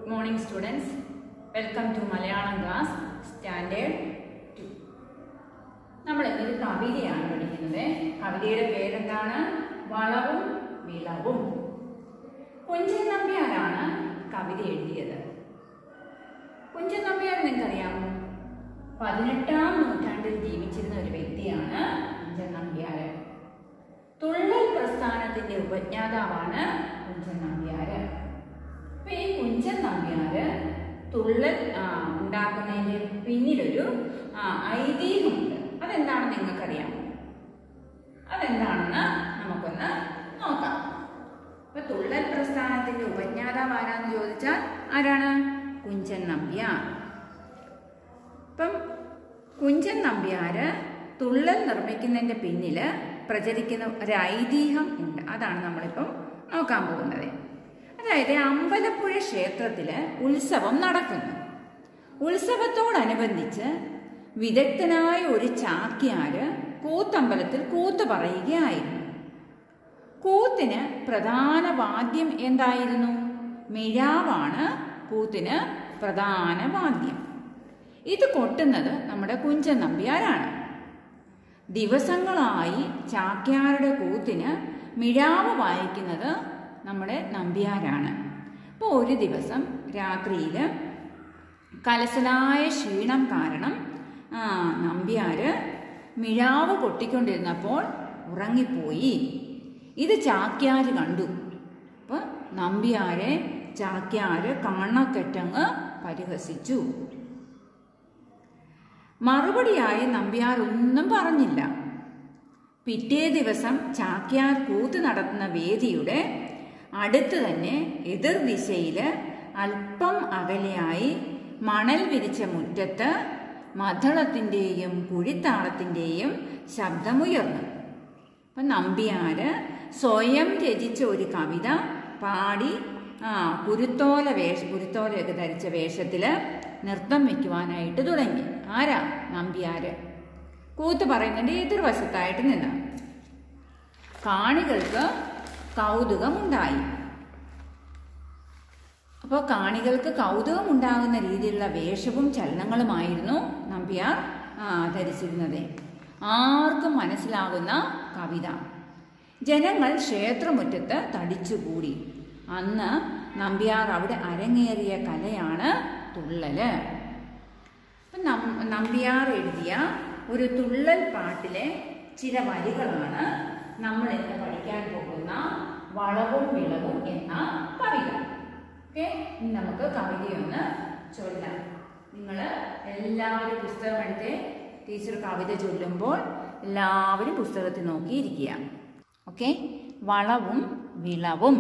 good morning students welcome to Malayalam class standard two നമ്മൾ ഇന്നൊരു കവിതയാണ് പഠിക്കുന്നത് കവിതയുടെ പേരെന്താണ് വളവും വിളവും കുഞ്ചൻ നമ്പ്യാരാണ് കവിത എഴുതിയത് കുഞ്ചൻ നമ്പ്യാർ നിങ്ങൾക്കറിയാമോ പതിനെട്ടാം നൂറ്റാണ്ടിൽ ജീവിച്ചിരുന്ന ഒരു വ്യക്തിയാണ് കുഞ്ചൻ നമ്പ്യാര് തുള്ളൽ പ്രസ്ഥാനത്തിന്റെ ഉപജ്ഞാതാവാണ് കുഞ്ചൻ നമ്പ്യാര് അപ്പൊ ഈ കുഞ്ചൻ നമ്പ്യാര് തുള്ളൽ ആ, ഉണ്ടാക്കുന്നതിന്റെ പിന്നിലൊരു ആ, ഐതിഹ്യമുണ്ട് അതെന്താണെന്ന് നിങ്ങൾക്കറിയാമോ അതെന്താണെന്ന് നമുക്കൊന്ന് നോക്കാം അപ്പൊ തുള്ളൽ പ്രസ്ഥാനത്തിന്റെ ഉപജ്ഞാതാവ് ആരാന്ന് ചോദിച്ചാൽ ആരാണ് കുഞ്ചൻ നമ്പ്യാർ ഇപ്പം കുഞ്ചൻ നമ്പ്യാര് തുള്ളൽ നിർമ്മിക്കുന്നതിന്റെ പിന്നില് പ്രചരിക്കുന്ന ഒരു ഐതിഹ്യം ഉണ്ട് അതാണ് നമ്മളിപ്പം നോക്കാൻ പോകുന്നത് അതായത് അമ്പലപ്പുഴ ക്ഷേത്രത്തില് ഉത്സവം നടക്കുന്നു ഉത്സവത്തോടനുബന്ധിച്ച് വിദഗ്ധനായ ഒരു ചാക്യാര് കൂത്തമ്പലത്തിൽ കൂത്ത് പറയുകയായിരുന്നു കൂത്തിന് പ്രധാന വാദ്യം എന്തായിരുന്നു മിഴാവാണ് കൂത്തിന് പ്രധാന വാദ്യം ഇത് കൊട്ടുന്നത് നമ്മുടെ കുഞ്ചൻ നമ്പ്യാരാണ് ദിവസങ്ങളായി ചാക്യാരുടെ കൂത്തിന് മിഴാവ് വായിക്കുന്നത് നമ്മുടെ നമ്പ്യാരാണ് അപ്പോൾ ഒരു ദിവസം രാത്രിയിൽ കലസലായ ക്ഷീണം കാരണം ആ നമ്പ്യാര് മിഴാവ് കൊട്ടിക്കൊണ്ടിരുന്നപ്പോൾ ഉറങ്ങിപ്പോയി ഇത് ചാക്യാര് കണ്ടു അപ്പൊ നമ്പ്യാരെ ചാക്യാര് കണ്ണക്കെട്ടങ്ങ് പരിഹസിച്ചു മറുപടിയായി നമ്പ്യാർ ഒന്നും പറഞ്ഞില്ല പിറ്റേ ദിവസം ചാക്യാർ കൂത്ത് നടത്തുന്ന വേദിയുടെ അടുത്ത് തന്നെ എതിർദിശയില് അല്പം അകലെയായി മണൽ വിരിച്ച മുറ്റത്ത് മധളത്തിൻ്റെയും കുഴിത്താളത്തിൻ്റെയും ശബ്ദമുയർന്നു അപ്പൊ നമ്പ്യാര് സ്വയം രചിച്ച ഒരു കവിത പാടി ആ കുരുത്തോല വേഷ കുരുത്തോലയൊക്കെ ധരിച്ച വേഷത്തില് നൃത്തം വെക്കുവാനായിട്ട് തുടങ്ങി ആരാ നമ്പ്യാര് കൂത്ത് പറയുന്നതിന്റെ എതിർവശത്തായിട്ട് നിന്ന് കാണികൾക്ക് കൗതുകമുണ്ടായി അപ്പോൾ കാണികൾക്ക് കൗതുകം ഉണ്ടാകുന്ന രീതിയിലുള്ള വേഷവും ചലനങ്ങളുമായിരുന്നു നമ്പ്യാർ ആ, ധരിച്ചിരുന്നത് ആർക്കും മനസ്സിലാകുന്ന കവിത ജനങ്ങൾ ക്ഷേത്രമുറ്റത്ത് തടിച്ചുകൂടി അന്ന് നമ്പ്യാർ അവിടെ അരങ്ങേറിയ കലയാണ് തുള്ളല് അപ്പം നം- നമ്പ്യാർ എഴുതിയ ഒരു തുള്ളൽ പാട്ടിലെ ചില വരികളാണ് നമ്മൾ ഇന്ന് പഠിക്കാൻ പോകുന്ന വളവും വിളവും എന്ന കവിത ഓക്കെ ഇനി നമുക്ക് കവിതയൊന്ന് ചൊല്ലാം നിങ്ങൾ എല്ലാവരും പുസ്തകം എടുത്ത് ടീച്ചർ കവിത ചൊല്ലുമ്പോൾ എല്ലാവരും പുസ്തകത്തിൽ നോക്കിയിരിക്കുക ഓക്കെ വളവും വിളവും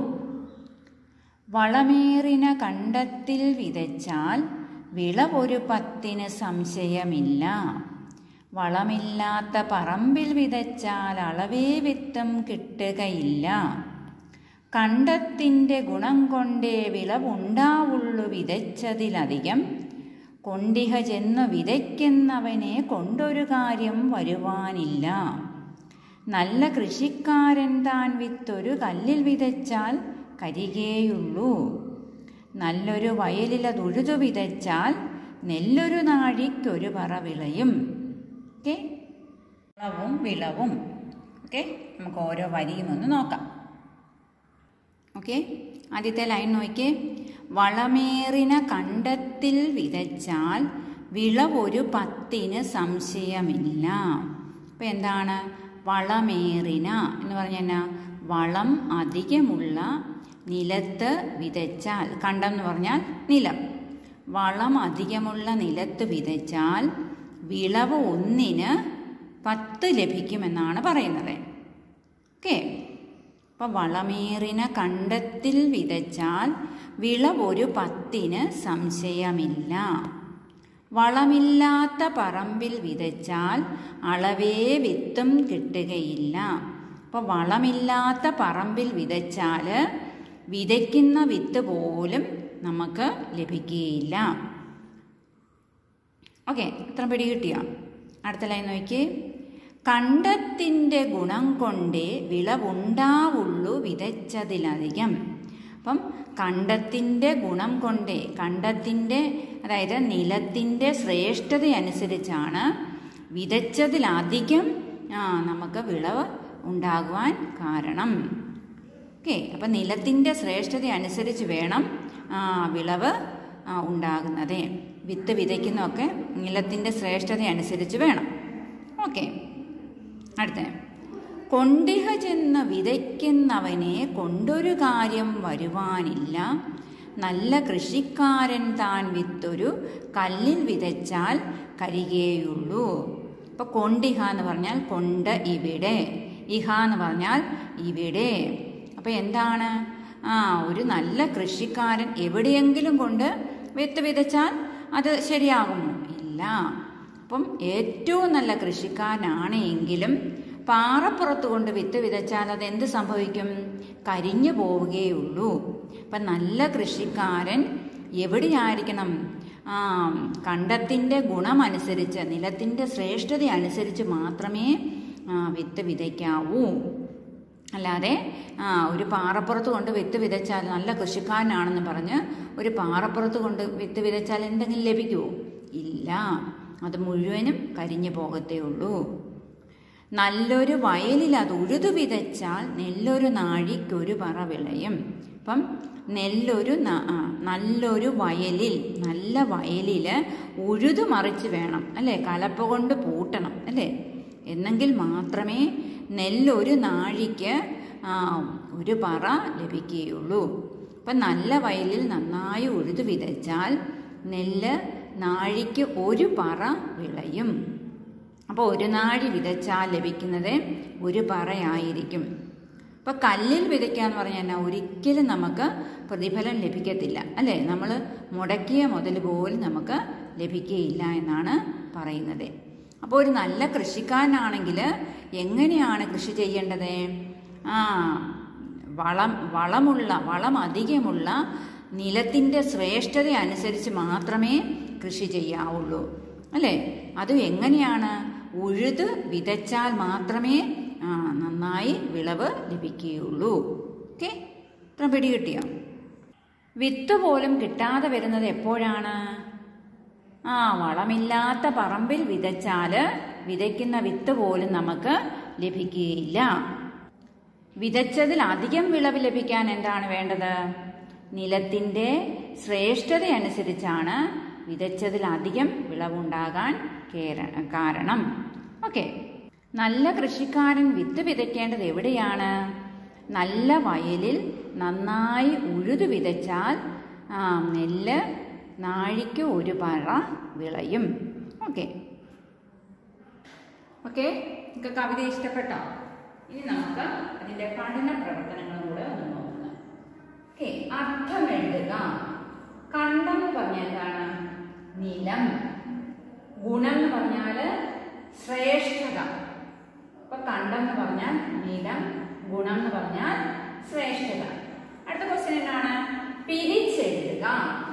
വളമേറിന കണ്ടത്തിൽ വിതച്ചാൽ വിളവൊരു പത്തിന് സംശയമില്ല വളമില്ലാത്ത പറമ്പിൽ വിതച്ചാൽ അളവേ വിത്തും കിട്ടുകയില്ല കണ്ടത്തിൻ്റെ ഗുണം കൊണ്ടേ വിളവുണ്ടാവുള്ളു വിതച്ചതിലധികം കൊണ്ടിഹ ചെന്നു വിതയ്ക്കുന്നവനെ കൊണ്ടൊരു കാര്യം വരുവാനില്ല നല്ല കൃഷിക്കാരൻ താൻ വിത്തൊരു കല്ലിൽ വിതച്ചാൽ കരികേയുള്ളൂ നല്ലൊരു വയലിലതുഴുതു വിതച്ചാൽ നെല്ലൊരു നാഴിക്കൊരു പറ വിളയും ഓക്കെ വിളവും വിളവും ഓക്കെ നമുക്ക് ഓരോ വരിയും ഒന്ന് നോക്കാം ഓക്കെ ആദ്യത്തെ ലൈൻ നോക്കിയേ വളമേറിന കണ്ടത്തിൽ വിതച്ചാൽ വിളവൊരു പത്തിന് സംശയമില്ല അപ്പം എന്താണ് വളമേറിന എന്ന് പറഞ്ഞാൽ വളം അധികമുള്ള നിലത്ത് വിതച്ചാൽ കണ്ടം എന്ന് പറഞ്ഞാൽ നിലം വളം അധികമുള്ള നിലത്ത് വിതച്ചാൽ വിളവ് ഒന്നിന് പത്ത് ലഭിക്കുമെന്നാണ് പറയുന്നത് ഓക്കെ അപ്പം വളമേറിന കണ്ടത്തിൽ വിതച്ചാൽ വിളവൊരു പത്തിന് സംശയമില്ല വളമില്ലാത്ത പറമ്പിൽ വിതച്ചാൽ അളവേ വിത്തും കിട്ടുകയില്ല അപ്പോൾ വളമില്ലാത്ത പറമ്പിൽ വിതച്ചാൽ വിതയ്ക്കുന്ന വിത്ത് പോലും നമുക്ക് ലഭിക്കുകയില്ല ഓക്കെ ഇത്ര പിടി കിട്ടിയോ അടുത്ത ലൈൻ നോക്കി കണ്ടത്തിൻ്റെ ഗുണം കൊണ്ടേ വിളവുണ്ടാവുള്ളൂ വിതച്ചതിലധികം അപ്പം കണ്ടത്തിൻ്റെ ഗുണം കൊണ്ടേ കണ്ടത്തിൻ്റെ അതായത് നിലത്തിൻ്റെ ശ്രേഷ്ഠതയനുസരിച്ചാണ് വിതച്ചതിലധികം ആ, നമുക്ക് വിളവ് ഉണ്ടാകുവാൻ കാരണം ഓക്കെ അപ്പം നിലത്തിൻ്റെ ശ്രേഷ്ഠത അനുസരിച്ച് വേണം ആ, വിളവ് ആ, ഉണ്ടാകുന്നത് വിത്ത് വിതയ്ക്കുന്നതൊക്കെ നിലത്തിൻ്റെ ശ്രേഷ്ഠത അനുസരിച്ച് വേണം ഓക്കെ അടുത്ത കൊണ്ടിഹ ചെന്ന് വിതയ്ക്കുന്നവനെ കൊണ്ടൊരു കാര്യം വരുവാനില്ല നല്ല കൃഷിക്കാരൻ താൻ വിത്തൊരു കല്ലിൽ വിതച്ചാൽ കരികേയുള്ളൂ ഇപ്പൊ കൊണ്ടിഹ എന്ന് പറഞ്ഞാൽ കൊണ്ട് ഇവിടെ ഇഹ എന്ന് പറഞ്ഞാൽ ഇവിടെ അപ്പൊ എന്താണ് ആ ഒരു നല്ല കൃഷിക്കാരൻ എവിടെയെങ്കിലും കൊണ്ട് വിത്ത് വിതച്ചാൽ അത് ശരിയാകുമോ ഇല്ല അപ്പം ഏറ്റവും നല്ല കൃഷിക്കാരനാണ് എങ്കിലും പാറപ്പുറത്ത് കൊണ്ട് വിത്ത് വിതച്ചാൽ അത് എന്ത് സംഭവിക്കും കരിഞ്ഞു പോവുകയുള്ളൂ അപ്പം നല്ല കൃഷിക്കാരൻ എവിടെയായിരിക്കണം ആ കണ്ടത്തിൻ്റെ ഗുണമനുസരിച്ച് നിലത്തിൻ്റെ ശ്രേഷ്ഠത അനുസരിച്ച് മാത്രമേ ആ, വിത്ത് വിതയ്ക്കാവൂ അല്ലാതെ ആ ഒരു പാറപ്പുറത്ത് കൊണ്ട് വിത്ത് വിതച്ചാൽ നല്ല കൃഷിക്കാരനാണെന്ന് പറഞ്ഞ് ഒരു പാറപ്പുറത്ത് കൊണ്ട് വിത്ത് വിതച്ചാൽ എന്തെങ്കിലും ലഭിക്കുമോ ഇല്ല അത് മുഴുവനും കരിഞ്ഞു പോകത്തേ ഉള്ളൂ നല്ലൊരു വയലിൽ അത് ഉഴുതു വിതച്ചാൽ നെല്ലൊരു നാഴിക്കൊരു പറ വിളയും അപ്പം നെല്ലൊരു ന- ആ, നല്ലൊരു വയലിൽ നല്ല വയലിൽ ഉഴുതു മറിച്ച് വേണം അല്ലേ കലപ്പ കൊണ്ട് പൂട്ടണം അല്ലേ എന്നെങ്കിൽ മാത്രമേ നെല്ലൊരു നാഴിക്ക് ആ, ഒരു പറ ലഭിക്കുകയുള്ളൂ അപ്പം നല്ല വയലിൽ നന്നായി ഉഴുതു വിതച്ചാൽ നെല്ല് നാഴിക്ക് ഒരു പറ വിളയും അപ്പോൾ ഒരു നാഴി വിതച്ചാൽ ലഭിക്കുന്നത് ഒരു പറയായിരിക്കും അപ്പോൾ കല്ലിൽ വിതയ്ക്കുക എന്ന് പറഞ്ഞാൽ എന്നാ ഒരിക്കലും നമുക്ക് പ്രതിഫലം ലഭിക്കത്തില്ല അല്ലേ നമ്മൾ മുടക്കിയ മുതൽ പോലും നമുക്ക് ലഭിക്കുകയില്ല എന്നാണ് പറയുന്നത് അപ്പോൾ ഒരു നല്ല കൃഷിക്കാരനാണെങ്കിൽ എങ്ങനെയാണ് കൃഷി ചെയ്യേണ്ടത് ആ വളം വളമുള്ള വളം അധികമുള്ള നിലത്തിൻ്റെ ശ്രേഷ്ഠത അനുസരിച്ച് മാത്രമേ കൃഷി ചെയ്യാവുള്ളൂ അല്ലേ അത് എങ്ങനെയാണ് ഉഴുത് വിതച്ചാൽ മാത്രമേ ആ, നന്നായി വിളവ് ലഭിക്കുകയുള്ളൂ ഓക്കെ ഇത്ര പിടി കിട്ടിയോ വിത്ത് പോലും കിട്ടാതെ വരുന്നത് എപ്പോഴാണ് ആ വളമില്ലാത്ത പറമ്പിൽ വിതച്ചാൽ വിതയ്ക്കുന്ന വിത്ത് പോലും നമുക്ക് ലഭിക്കുകയില്ല വിതച്ചതിൽ അധികം വിളവ് ലഭിക്കാൻ എന്താണ് വേണ്ടത് നിലത്തിൻ്റെ ശ്രേഷ്ഠതയനുസരിച്ചാണ് വിതച്ചതിലധികം വിളവുണ്ടാകാൻ കേര- കാരണം ഓക്കെ നല്ല കൃഷിക്കാരൻ വിത്ത് വിതയ്ക്കേണ്ടത് എവിടെയാണ് നല്ല വയലിൽ നന്നായി ഉഴുതു വിതച്ചാൽ ആ, നെല്ല് നാഴിക്ക് ഒരു പറ വിളയും ഓക്കെ ഓക്കെ നിങ്ങൾക്ക് കവിത ഇഷ്ടപ്പെട്ടോ ഇനി നമുക്ക് അതിന്റെ പഠന പ്രവർത്തനങ്ങളും കൂടെ ഒന്ന് നോക്കാം ഓക്കെ അർത്ഥം എഴുതുക കണ്ടം എന്ന് പറഞ്ഞാൽ എന്താണ് നിലം ഗുണം എന്ന് പറഞ്ഞാല് ശ്രേഷ്ഠത അപ്പൊ കണ്ടം എന്ന് പറഞ്ഞാൽ നിലം ഗുണം എന്ന് പറഞ്ഞാൽ ശ്രേഷ്ഠത അടുത്ത ക്വസ്റ്റ്യൻ എന്താണ് പിരിച്ചെഴുതുക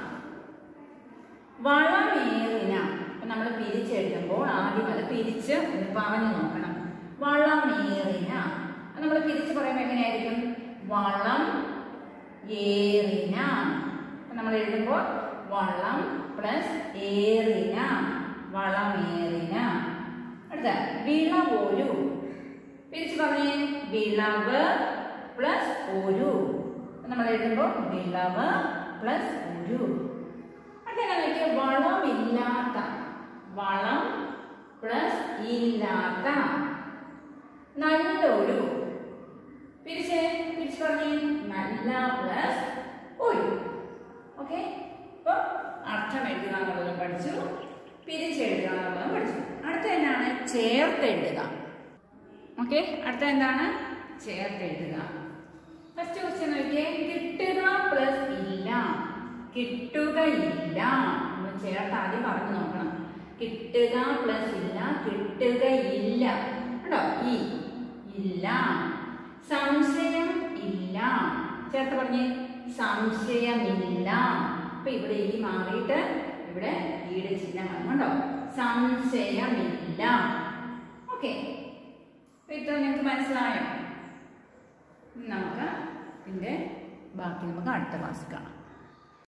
വളമേറിന അപ്പൊ നമ്മൾ പിരിച്ചെഴുതുമ്പോൾ ആദ്യം അത് പിരിച്ച് ഒന്ന് പറഞ്ഞു നോക്കണം വളമേറിന നമ്മൾ പിരിച്ച് പറയുമ്പോൾ എങ്ങനെയായിരിക്കും വളം ഏറിന അപ്പൊ നമ്മൾ എഴുതുമ്പോൾ വളം പ്ലസ് ഏറിന വളമേറിന അടുത്ത വിളവൊരു പിരിച്ച് പറഞ്ഞേ വിളവ് പ്ലസ് ഒരു അപ്പൊ നമ്മൾ എഴുതുമ്പോൾ വിളവ് പ്ലസ് ഒരു അടുത്ത നോക്കിയ വളമില്ലാത്ത വളം പ്ലസ് ഇല്ലാത്ത നല്ലൊരു പിരിച്ച് പിരിച്ച് പറഞ്ഞേ നല്ല പ്ലസ് ഒരു ഓക്കെ അപ്പൊ അർത്ഥം എഴുതുക എന്നുള്ളതും പഠിച്ചു പിരിച്ചെഴുതുക എന്നുള്ളതും പഠിച്ചു അടുത്ത എന്താണ് ചേർത്തെഴുതുക ഓക്കെ അടുത്ത എന്താണ് ചേർത്തെഴുതുക ഫസ്റ്റ് ക്വസ്റ്റ്യൻ നോക്കിയേ കിട്ടുക പ്ലസ് ഇല്ല കിട്ടുകയില്ല നമ്മൾ ചേർത്ത് ആദ്യം പറഞ്ഞു നോക്കണം കിട്ടുക പ്ലസ് ഇല്ല കിട്ടുകയില്ല കേട്ടോ ഈ ഇല്ല സംശയം ഇല്ല ചേർത്ത് പറഞ്ഞേ സംശയമില്ല അപ്പൊ ഇവിടെ ഈ മാറിയിട്ട് ഇവിടെ ഈയുടെ ചിഹ്നം വന്നുണ്ടോ സംശയമില്ല ഓക്കെ അപ്പൊ ഇത്ര നിങ്ങൾക്ക് മനസ്സിലായോ ഇനി നമുക്ക് ഇതിന്റെ ബാക്കി നമുക്ക് അടുത്ത ക്ലാസ് കാണാം